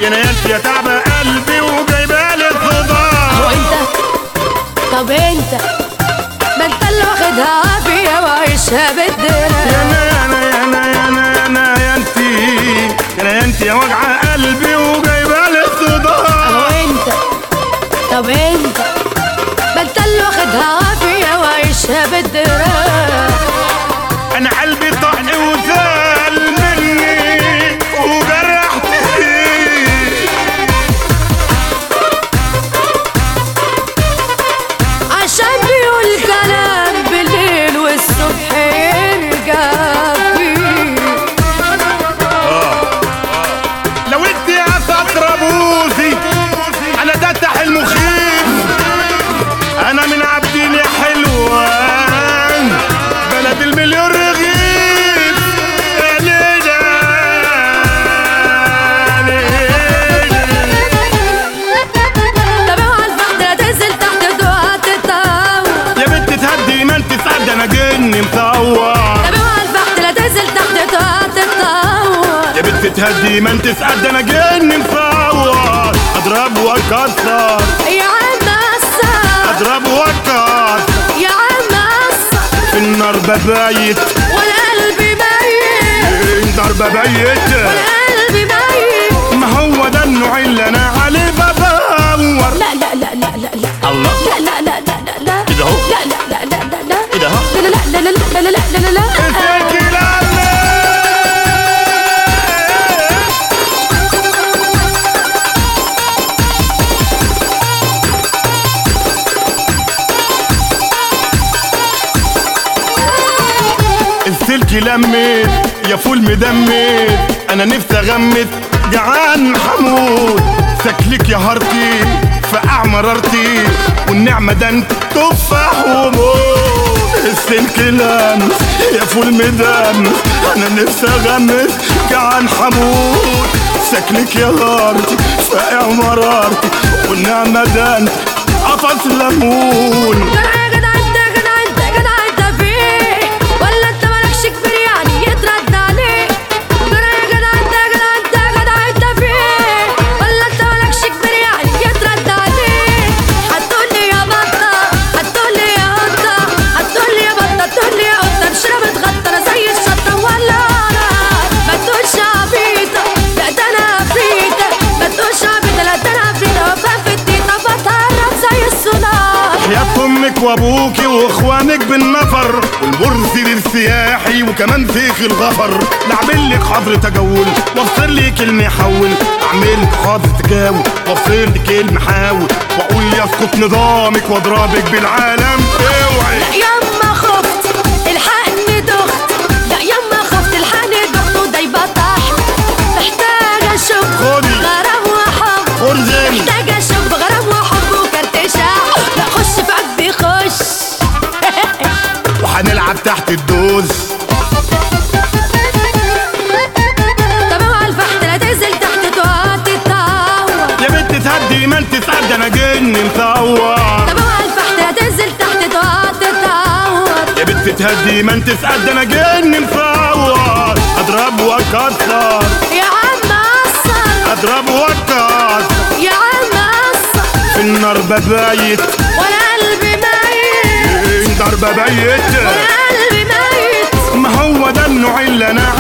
جنيت يا تعبة قلبي وجايبالي الخضار هو انت طب انت ما انت اللي واخدها عافية وعايشها يا بالدنيا انا يا انا يا انا يا انا يا انا يا انتي يا انا يا انتي يا وجع قلبي وجايبالي هو الخضار انت طب انت ما انت اللي واخدها عافية وعايشها بالدنيا انا قلبي طق وزال مني وجرحتني عشان بيقول كلام بالليل والصبح يرجع فيه لو انت يا فترة بوزي انا ده تحل مخيف انا من عابدين يا حلوان بلد المليون رغيف يا ليلى طب اوعى الفخد لا تنزل تحت دعاء تتطور يا بنت تهدي ما انت سعد انا جن مصور طب اوعى الفخد لا تنزل تحت دعاء تتطور يا بنت تهدي ما انت سعد انا جن مصور اضرب واكسر يا عم قصر اضرب واكسر يا عم قصر في النار ببايت والقلب ميت النار ببايت والقلب ميت ما هو ده النوع اللي انا عليه بدور لا لا لا لا لا لا الله لا لا لا لا لا لا كده اهو. لا لا لا لا لا لا كده اهو. لا لا لا لا لا لا لا لا لا لا ازيك لله السلك لمت يا فول مدمت انا نفسي اغمس جعان حمود سكلك يا هارتي فقع مرارتي والنعمة ده انت تفاح وموت السلك لمس يا فول مدمس انا نفسي اغمس جعان حمود سكلك يا هارتي فقع مرارتي والنعمة ده انت قفص ليمون جدع يا جدع انت جدع انت جدع انت فيه ولا انت مالكش كبير يعني يترد عليك جدع يا جدع انت جدع انت جدع انت فيه ولا انت مالكش كبير يعني يترد عليك هتقولي يا بطة هتقولي يا قطة هتقولي يا بطة هتقولي يا قطة مشرب اتغطى انا زي الشطة ولا انا ما تقولش عبيطة لا ده انا عفريتة ما تقولش عبيطة لا ده انا عفريتة وفاة في التيتا بتهرب زي السونار يا امك وابوكي واخوانك بالنفر والمرسل السياحي وكمان فيخ الغفر نعمل لك حظر تجول وافصل لك المحول اعمل لك حظر تجاول وافصل لك المحاول واقول يسقط نظامك واضربك بالعالم اوعي يما خفت الحقني دخت لا يما خفت الحقني دخت ودايبة طحت محتاجة اشوف خدي. غرام وحب خرزاني محتاجة اشوف غرام وحب وكارت شعب لا خش في قلبي خش وهنلعب تحت الدوز طب اوعى الفحت لا تنزل تحت تقعد تتعور يا بنت تهدي ما انت سعد انا جن مصور طب اوعى الفحت لا تنزل تحت تقعد تتعور يا بنت تهدي ما انت سعد انا جن مصور اضرب واكسر يا عم قصر اضرب واكسر يا عم قصر في النار ببايت وانا قلبي ميت النار ببايت وانا قلبي ميت ما هو ده النوع اللي انا